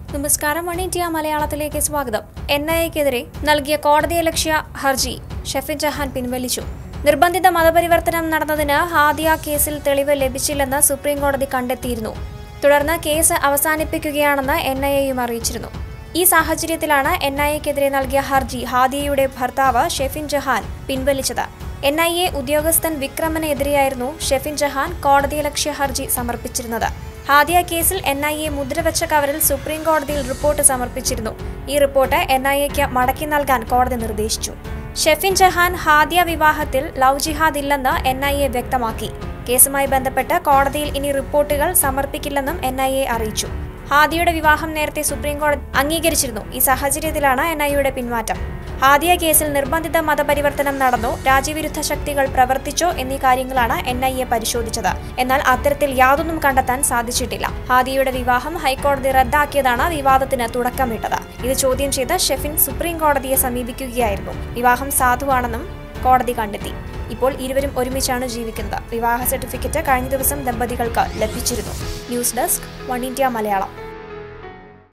നമസ്കാരം one India മലയാളത്തിലേക്ക് സ്വാഗതം എൻ ഐ എക്കെതിരെ നൽകിയ കോടതിയലക്ഷ്യ ഹർജി ഷെഫിൻ ജഹാൻ പിൻവലിച്ചു നിർബന്ധിത മതപരിവർത്തനം നടന്നതിന് ഹാദിയ കേസിൽ തെളിവ് ലഭിച്ചില്ലെന്ന് സുപ്രീം കോടതി കണ്ടെത്തിയിരുന്നു തുടർന്ന് കേസ് അവസാനിപ്പിക്കുകയാണെന്ന് എൻ ഐ എയും അറിയിച്ചിരുന്നു ഈ സാഹചര്യത്തിലാണ് എൻ ഐ എക്കെതിരെ നൽകിയ ഹർജി ഹാദിയയുടെ ഭർത്താവ് ഷെഫിൻ ജഹാൻ പിൻവലിച്ചത് എൻ ഐ എ ഉദ്യോഗസ്ഥൻ വിക്രമനെതിരെയായിരുന്നു ഷെഫിൻ ജഹാൻ കോടതിയലക്ഷ്യ ഹർജി സമർപ്പിച്ചിരുന്നത് ഹാദിയ കേസിൽ എൻ ഐ എ മുദ്രവെച്ച കവറിൽ സുപ്രീം കോടതിയിൽ റിപ്പോർട്ട് സമർപ്പിച്ചിരുന്നു ഈ റിപ്പോർട്ട് എൻ ഐ എക്ക് മടക്കി നൽകാൻ കോടതി നിർദ്ദേശിച്ചു ഷെഫിൻ ജഹാൻ ഹാദിയ വിവാഹത്തിൽ ലവ് ജിഹാദ് ഇല്ലെന്ന് എൻ ഐ എ വ്യക്തമാക്കി കേസുമായി ബന്ധപ്പെട്ട് കോടതിയിൽ ഇനി റിപ്പോർട്ടുകൾ സമർപ്പിക്കില്ലെന്നും എൻ ഐ എ അറിയിച്ചു ഹാദിയുടെ വിവാഹം നേരത്തെ സുപ്രീം കോടതി അംഗീകരിച്ചിരുന്നു ഈ സാഹചര്യത്തിലാണ് എൻ ഐ യുടെ പിന്മാറ്റം ഹാദിയ കേസിൽ നിർബന്ധിത മതപരിവർത്തനം നടന്നോ രാജ്യവിരുദ്ധ ശക്തികൾ പ്രവർത്തിച്ചോ എന്നീ കാര്യങ്ങളാണ് എൻ ഐ എ പരിശോധിച്ചത് എന്നാൽ അത്തരത്തിൽ യാതൊന്നും കണ്ടെത്താൻ സാധിച്ചിട്ടില്ല ഹാദിയയുടെ വിവാഹം ഹൈക്കോടതി റദ്ദാക്കിയതാണ് വിവാദത്തിന് തുടക്കമിട്ടത് ഇത് ചോദ്യം ചെയ്ത് ഷെഫിൻ സുപ്രീം കോടതിയെ സമീപിക്കുകയായിരുന്നു വിവാഹം സാധുവാണെന്നും കോടതി കണ്ടെത്തി ഇപ്പോൾ ഇരുവരും ഒരുമിച്ചാണ് ജീവിക്കുന്നത് വിവാഹ സർട്ടിഫിക്കറ്റ് കഴിഞ്ഞ ദിവസം ദമ്പതികൾക്ക് ലഭിച്ചിരുന്നു news desk one India Malayalam